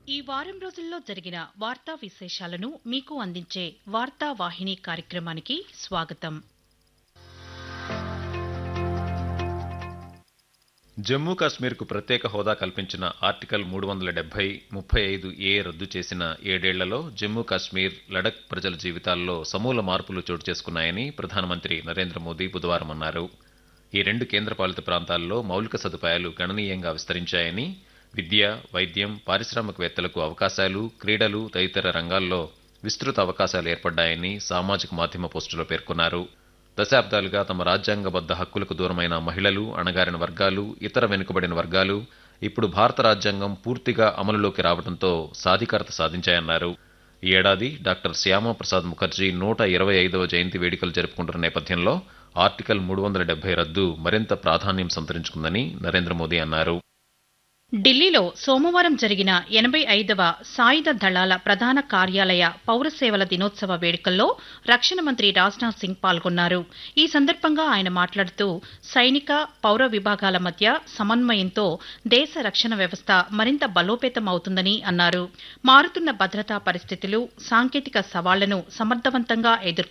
ఈ వారం రోజుల్లో జరిగిన వార్తా విశేషాలను మీకు అందించే వార్తా వాహిని కార్యక్రమానికి స్వాగతం జమ్మూ కాశ్మీర్కు ప్రత్యేక హోదా కల్పించిన ఆర్టికల్ మూడు వందల డెబ్బై ముప్పై ఐదు ఏ రద్దు చేసిన ఏడేళ్లలో జమ్మూ కాశ్మీర్ లడక్ ప్రజల జీవితాల్లో సమూల మార్పులు చోటు చేసుకున్నాయని ప్రధానమంత్రి నరేంద్ర మోదీ బుధవారం అన్నారు ఈ రెండు కేంద్రపాలిత ప్రాంతాల్లో మౌలిక సదుపాయాలు గణనీయంగా విస్తరించాయని విద్య వైద్యం పారిశ్రామికవేత్తలకు అవకాశాలు క్రీడలు తదితర రంగాల్లో విస్తృత అవకాశాలు ఏర్పడ్డాయని సామాజిక మాధ్యమ పోస్టులో పేర్కొన్నారు దశాబ్దాలుగా తమ రాజ్యాంగబద్ధ హక్కులకు దూరమైన మహిళలు అణగారిన వర్గాలు ఇతర వెనుకబడిన వర్గాలు ఇప్పుడు భారత రాజ్యాంగం పూర్తిగా అమలులోకి రావడంతో సాధికారత సాధించాయన్నారు ఈ ఏడాది డాక్టర్ శ్యామాప్రసాద్ ముఖర్జీ నూట ఇరవై ఐదవ జయంతి వేడుకలు జరుపుకుంటున్న నేపథ్యంలో ఆర్టికల్ మూడు వందల డెబ్బై రద్దు మరింత ప్రాధాన్యం సంతరించుకుందని నరేంద్ర మోదీ అన్నారు ఢిల్లీలో సోమవారం జరిగిన ఎనభై ఐదవ సాయుధ దళాల ప్రధాన కార్యాలయ పౌర సేవల దినోత్సవ వేడుకల్లో రక్షణ మంత్రి రాజ్నాథ్ సింగ్ పాల్గొన్నారు ఈ సందర్భంగా ఆయన మాట్లాడుతూ సైనిక పౌర విభాగాల మధ్య సమన్వయంతో దేశ రక్షణ వ్యవస్థ మరింత బలోపేతం అవుతుందని అన్నారు మారుతున్న భద్రతా పరిస్థితులు సాంకేతిక సవాళ్లను సమర్థవంతంగా ఎదుర్కొ